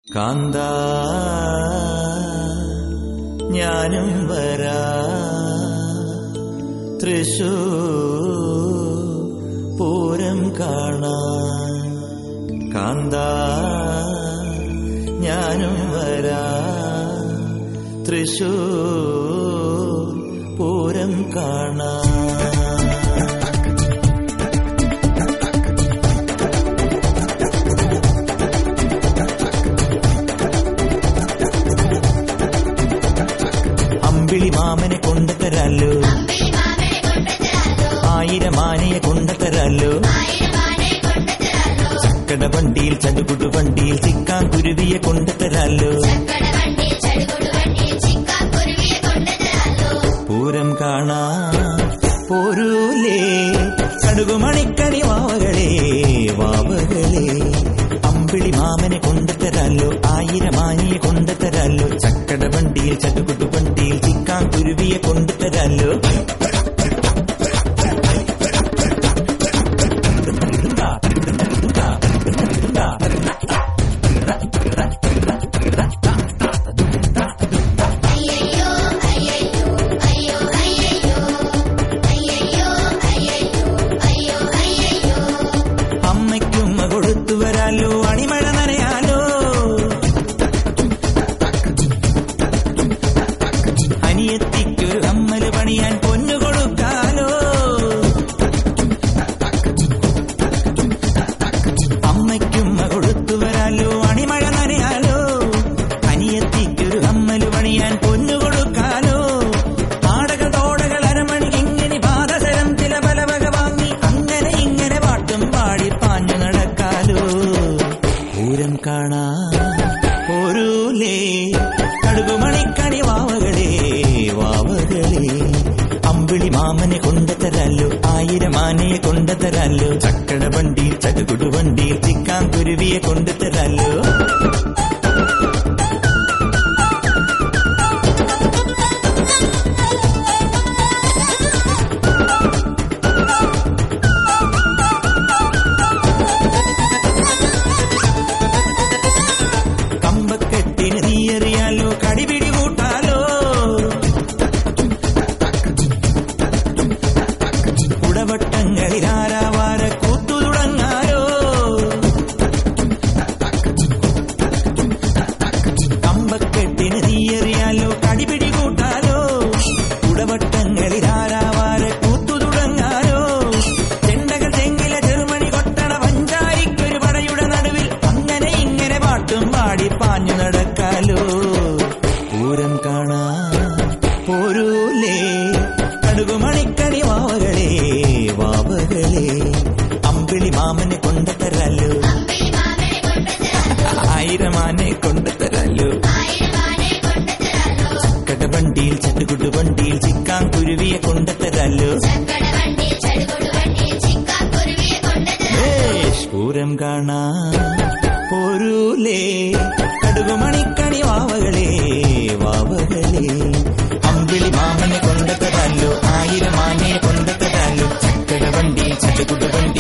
കാന്ത ഞാനും വരാ തൃശൂ പൂരം കാണാൻ കാന്ത ഞാനും വരാ തൃശൂ പൂരം കാണാൻ അമ്പിളി മാമനെ കൊണ്ടുതരാലോ ആയിരം ആനയെ കൊണ്ടുതരാലോ ചക്കട വണ്ടിയിൽ ചടുകുടു വണ്ടിയിൽ ചിക്കാൻ കുരുവിയെ കൊണ്ടുതരാലോ പൂരം കാണാ പോരൂലേ കടുകുമണിക്കണി വാവകളെ വാവകളെ അമ്പിളി മാമനെ കൊണ്ടുതരാലോ ആയിരം ആനയെ കൊണ്ടുതരാലോ ചക്കട വണ്ടിയിൽ ചടുകുടു വണ്ടിയിൽ ചിക്കാൻ കുരുവിയെ കൊണ്ടുതരാലോ അമ്മയ്ക്കുമ്മ കൊടുത്തു വരാലോ അണിമഴ നനയാലോ അനിയത്തിക്കൊരു അമ്മല് പണിയാൻ പൊന്നു കൊടുക്കാലോ അമ്മയ്ക്കുമ്മ കൊടുത്തു വരാലോ അണിമഴ നനയാലോ അനിയത്തിക്കൊരു അമ്മല് പണിയാൻ പൊന്നു കൊടുക്കാലോ ആടകൾ തോടകൾ അരമണി ഇങ്ങനെ പാദസരം ചില പലവക വാങ്ങി അങ്ങനെ ഇങ്ങനെ പാട്ടും പാടി പാഞ്ഞു നടക്കാലോ പൂരം കാണാ പോരൂലേ കടുകുമണിക്കണി വാവകളെ വാവകളെ അമ്പിളി മാമനെ കൊണ്ടുതരാലോ ആയിരം ആനയെ കൊണ്ടുതരാലോ ചക്കട വണ്ടിയിൽ ചടുകുടു വണ്ടിയിൽ ചിക്കാൻ കുരുവിയെ കൊണ്ടുതരാലോ കമ്പക്കെട്ടിന് തീയറിയാലോ കടിപിടി കൂട്ടാലോ കുടവട്ടങ്ങളിൽ ആരാവാര കൂത്തു തുടങ്ങാലോ കമ്പക്കെട്ടിന് തീയറിയാലോ കടിപിടി കൂട്ടാലോ കുടവട്ടങ്ങളിൽ ആരാവാര കൂത്തു തുടങ്ങാലോ ചെണ്ടകൾ ചെങ്കില ചെറുമണി കൊട്ടണ പഞ്ചാരിക്കൊരു പടയുടെ നടുവിൽ അങ്ങനെ ഇങ്ങനെ പാട്ടും പാടി പാഞ്ഞു നടക്കാലോ പൂരം കാണാ പോരൂലേ കടുകുമണിക്കണി വാവകളെ വാവകളെ അമ്പിളി മാമനെ കൊണ്ടുതരാലോ ആയിരം ആനെ കൊണ്ടുതരാലോ ചക്കട വണ്ടിയിൽ ചട്ടുകുട്ടു വണ്ടിയിൽ ചിക്കാൻ കുരുവിയെ കൊണ്ടുതരാലോ ഏഷ് പൂരം കാണാ പോരൂലേ കടുകുമണിക്കണി വാവകളെ വാവകളെ അമ്പിളി മാമനെ കൊണ്ടത്തരാലോ ആയിരം ആനയെ കൊണ്ടത്തരാലോ ചക്കട വണ്ടി ചട്ടുകുട്ടു വണ്ടി